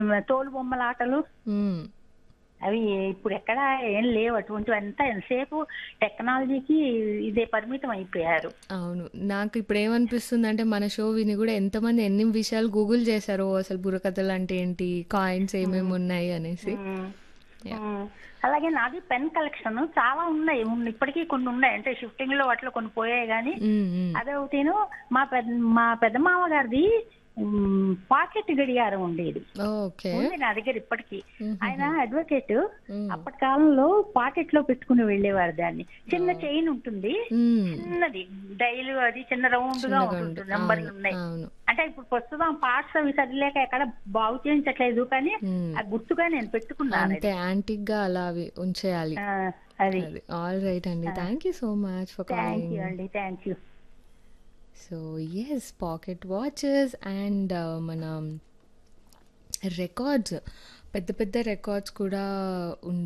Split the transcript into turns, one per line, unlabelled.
తోలు బొమ్మల ఆటలు
హ్మ్.
అవి ఇప్పుడు ఎక్కడ ఏం లేవు అటువంటివి అంతా ఎంతసేపు టెక్నాలజీకి ఇదే పరిమితం అయిపోయారు
అవును. నాకు ఇప్పుడేమనిపిస్తుందంటే మన షో విని గూడా ఎంతమంది ఎన్ని విషయాలు గూగుల్ చేశారో అసలు బుర్రకథలంటే ఏంటి? కాయిన్స్ ఏమేమున్నాయి అనేసి.
ఉమ్.
యాహ్!
ఉమ్. అలాగే నాది పెన్ కలెక్షన్ చాలా ఉన్నాయి ఉన్- ఇప్పటికీ కొన్ని ఉన్నాయి అంటే షిఫ్టింగ్ లో వాటిలో కొన్ని పోయాయి కానీ
హ్మ్. హ్మ్.
అదొకటిను మా పెద్ద మా పెద్ద మామ గారిది ఉమ్, పాకెట్ గడియారం ఉండేది
ఓకే.
ఉంది నా దగ్గర ఇప్పటికీ ఆయన అడ్వకేట్
హ్మ్.
అప్పటి కాలంలో పాకెట్ లో పెట్టుకుని వెళ్ళేవారు దాన్ని చిన్న చైన్ ఉంటుంది
హ్మ్.
చిన్నది డైలు అది చిన్న రౌండ్ గా
చిన్నగా
ఉంటుంది
ఉండు.
నెంబర్లు
అవును.
ఉన్నాయి
అవును.
అంటే ఇప్పుడు ప్రస్తుతం పార్ట్స్ అవి సరిలేక ఎక్కడ బాగు చేయించట్లేదు కానీ
హ్మ్.
ఆ గుర్తుగా నేను పెట్టుకున్నాను అది.
అంతే యాంటిక్‌గా అలా అవి ఉంచేయాలి.
ఆ, అది
అది. ఆల్ రైట్ అండి. Thank you so much for
thank
calling.
You అండి thank you
so yes pocket watches and మన రికార్డ్స్ పెద్ద పెద్ద రికార్డ్స్ కూడా ఉండే